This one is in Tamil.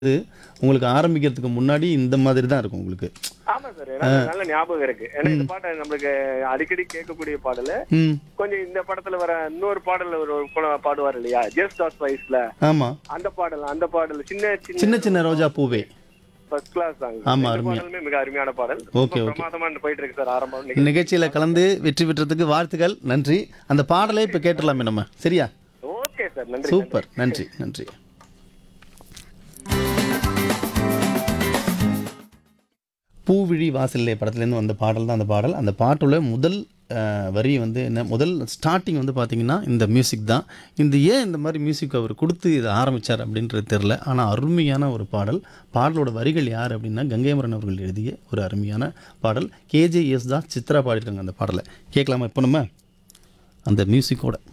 இது உங்களுக்கு ஆரம்பிக்கிறதுக்கு முன்னாடி இந்த மாதிரி தான் இருக்கும் உங்களுக்கு ஆமா சார் எனக்கு நல்ல ஞாபகம் இருக்கு ஏன்னா இந்த பாட்டு நம்மளுக்கு அடிக்கடி கேட்கக்கூடிய பாடல் ம் கொஞ்சம் இந்த படத்துல வர இன்னொரு பாடல் ஒரு ஒரு குண- பாடுவார் இல்லையா ஜஸ்ட் டாஸ் வைஸ்ல ஆமாம் அந்த பாடல் அந்த பாடல் சின்ன சின்ன சின்ன சின்ன ரோஜா பூவே ஃபர்ஸ்ட் கிளாஸ் சாங் ஆமா, இந்த அருமையா. பாடலுமே மிக அருமையான பாடல் ஓகே, ரொம்ப ஓகே. பிரமாதமா போயிட்டு இருக்கு சார் ஆரம்பம் இன்னைக்கு. நிகழ்ச்சியில் கலந்து வெற்றி பெற்றதுக்கு வாழ்த்துக்கள் நன்றி அந்த பாடலை இப்போ கேட்டுடலாமே நம்ம சரியா ஓகே சார் நன்றி சூப்பர் நன்றி நன்றி பூவிழி வாசல்லே படத்துலேருந்து வந்த பாடல் தான் அந்த பாடல் அந்த பாட்டோட முதல் அஹ், வரி வந்து என்ன முதல் ஸ்டார்டிங் வந்து பார்த்தீங்கன்னா இந்த மியூசிக் தான் இந்த ஏன் இந்த மாதிரி மியூசிக் அவர் கொடுத்து இதை ஆரம்பித்தார் அப்படின்றது தெரில ஆனால் அருமையான ஒரு பாடல் பாடலோட வரிகள் யார் அப்படின்னா கங்கைமரன் அவர்கள் எழுதிய ஒரு அருமையான பாடல் கேஜேஎஸ் தான் சித்ரா பாடிருக்காங்க அந்த பாடலை கேட்கலாமா இப்போ நம்ம அந்த மியூசிக்கோட